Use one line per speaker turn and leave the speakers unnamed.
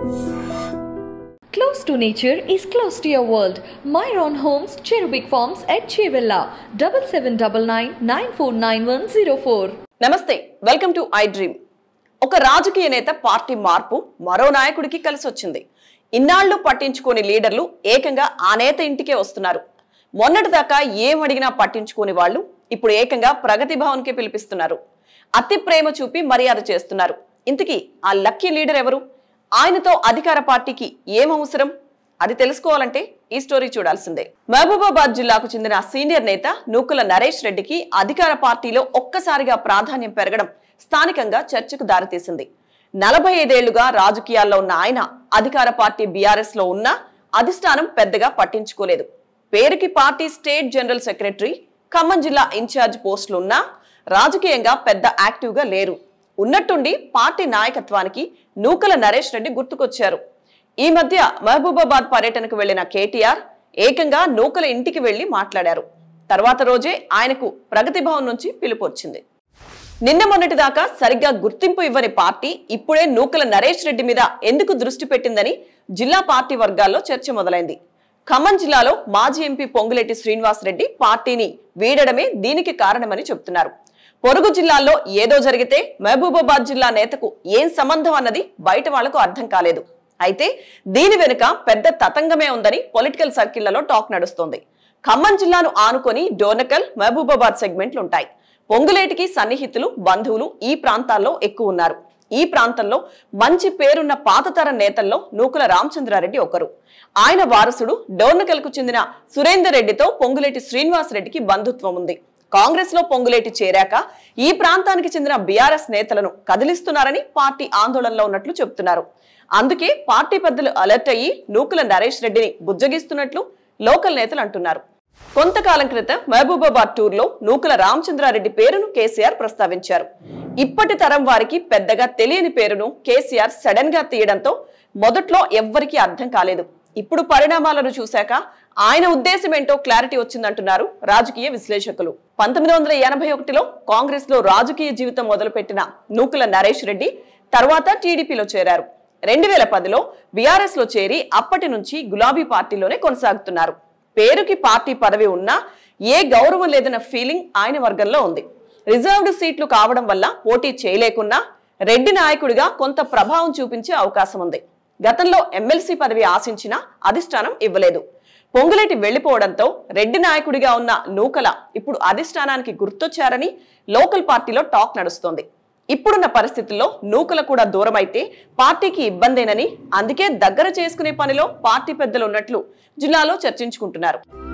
Close to nature is close to your world. Myron Homes, Cherubic Farms at Chevilla, double seven double nine nine four nine one zero four.
నమస్తే welcome to I dream ఒక రాజకీయ నేత party మార్పు మరో నాయకుడికి కలిసి వచ్చింది ఇన్నాళ్లు పట్టించుకోని లీడర్లు ఏకంగా ఆ నేత ఇంటికే వస్తున్నారు మొన్నటిదాకా ఏం అడిగినా పట్టించుకోని వాళ్ళు ఇప్పుడు ఏకంగా ప్రగతి భవన్కి పిలిపిస్తున్నారు అతి ప్రేమ చూపి మర్యాద చేస్తున్నారు ఇంతకీ ఆ లక్కీ లీడర్ ఎవరు ఆయనతో అధికార పార్టీకి ఏం అవసరం అది తెలుసుకోవాలంటే ఈ స్టోరీ చూడాల్సిందే మహబూబాబాద్ జిల్లాకు చెందిన సీనియర్ నేత నూకుల నరేష్ రెడ్డికి అధికార పార్టీలో ఒక్కసారిగా ప్రాధాన్యం పెరగడం స్థానికంగా చర్చకు దారితీసింది నలభై ఐదేళ్లుగా రాజకీయాల్లో ఉన్న ఆయన అధికార పార్టీ బీఆర్ఎస్ లో ఉన్నా అధిష్టానం పెద్దగా పట్టించుకోలేదు పేరుకి party state general secretary Khammam జిల్లా ఇన్ఛార్జ్ పోస్టులు ఉన్నా రాజకీయంగా పెద్ద యాక్టివ్ గా లేరు ఉన్నట్టుండి పార్టీ నాయకత్వానికి నూకల నరేష్ రెడ్డి గుర్తుకొచ్చారు ఈ మధ్య మహబూబాబాద్ పర్యటనకు వెళ్లిన కేటీఆర్ ఏకంగా నూకల ఇంటికి వెళ్లి మాట్లాడారు తర్వాత రోజే ఆయనకు ప్రగతి భవన్ నుంచి పిలుపు వచ్చింది నిన్న మొన్నటి దాకా సరిగ్గా గుర్తింపు ఇవ్వని పార్టీ ఇప్పుడే నూకల నరేష్ రెడ్డి మీద ఎందుకు దృష్టి పెట్టిందని జిల్లా పార్టీ వర్గాల్లో చర్చ మొదలైంది ఖమ్మం జిల్లాలో మాజీ ఎంపీ పొంగులేటి శ్రీనివాస్ రెడ్డి పార్టీని వీడడమే దీనికి కారణమని చెబుతున్నారు పొరుగు జిల్లాల్లో ఏదో జరిగితే మహబూబాబాద్ జిల్లా నేతకు ఏం సంబంధం అన్నది బయట వాళ్లకు అర్థం కాలేదు అయితే దీని వెనుక పెద్ద తతంగమే ఉందని పొలిటికల్ సర్కిళ్లలో టాక్ నడుస్తోంది ఖమ్మం జిల్లాను ఆనుకొని డోనకల్ మహబూబాబాద్ సెగ్మెంట్లు ఉంటాయి పొంగులేటికి సన్నిహితులు బంధువులు ఈ ప్రాంతాల్లో ఎక్కువ ఉన్నారు ఈ ప్రాంతంలో మంచి పేరున్న పాతతరం నేతల్లో నూకుల రామచంద్రారెడ్డి ఒకరు ఆయన వారసుడు డోర్నకల్కు చెందిన సురేందర్ రెడ్డితో పొంగులేటి శ్రీనివాస్ రెడ్డికి బంధుత్వం ఉంది కాంగ్రెస్ లో పొంగులేటి చేరాక ఈ ప్రాంతానికి చెందిన బీఆర్ఎస్ నేతలను కదిలిస్తున్నారని పార్టీ ఆందోళనలో ఉన్నట్లు చెబుతున్నారు అందుకే పార్టీ పెద్దలు అలర్ట్ అయ్యి నూకుల నరేష్ రెడ్డిని బుజ్జగిస్తున్నట్లు లోకల్ నేతలు అంటున్నారు కొంతకాలం క్రితం మహబూబాబాద్ టూర్ లో నూకల రామచంద్రారెడ్డి పేరును కేసీఆర్ ప్రస్తావించారు ఇప్పటి తరం వారికి పెద్దగా తెలియని పేరును కేసీఆర్ సడన్ గా తీయడంతో మొదట్లో ఎవ్వరికీ అర్థం కాలేదు ఇప్పుడు పరిణామాలను చూశాక ఆయన ఉద్దేశం ఏంటో క్లారిటీ వచ్చిందంటున్నారు రాజకీయ విశ్లేషకులు పంతొమ్మిది వందల ఎనభై ఒకటిలో కాంగ్రెస్ లో రాజకీయ జీవితం మొదలుపెట్టిన నూకుల నరేష్ రెడ్డి తర్వాత టీడీపీలో చేరారు రెండు వేల పదిలో బీఆర్ఎస్ లో చేరి అప్పటి నుంచి గులాబీ పార్టీలోనే కొనసాగుతున్నారు పేరుకి పార్టీ పదవి ఉన్నా ఏ గౌరవం లేదన్న ఫీలింగ్ ఆయన వర్గంలో ఉంది రిజర్వ్డ్ సీట్లు కావడం వల్ల పోటీ చేయలేకున్నా రెడ్డి నాయకుడిగా కొంత ప్రభావం చూపించే అవకాశం ఉంది గతంలో ఎమ్మెల్సీ పదవి ఆశించినా అధిష్టానం ఇవ్వలేదు పొంగులేటి వెళ్లిపోవడంతో రెడ్డి నాయకుడిగా ఉన్న నూకల ఇప్పుడు అధిష్టానానికి గుర్తొచ్చారని లోకల్ పార్టీలో టాక్ నడుస్తోంది ఇప్పుడున్న పరిస్థితుల్లో నూకల కూడా దూరమైతే పార్టీకి ఇబ్బందేనని అందుకే దగ్గర చేసుకునే పనిలో పార్టీ పెద్దలు ఉన్నట్లు జిల్లాలో చర్చించుకుంటున్నారు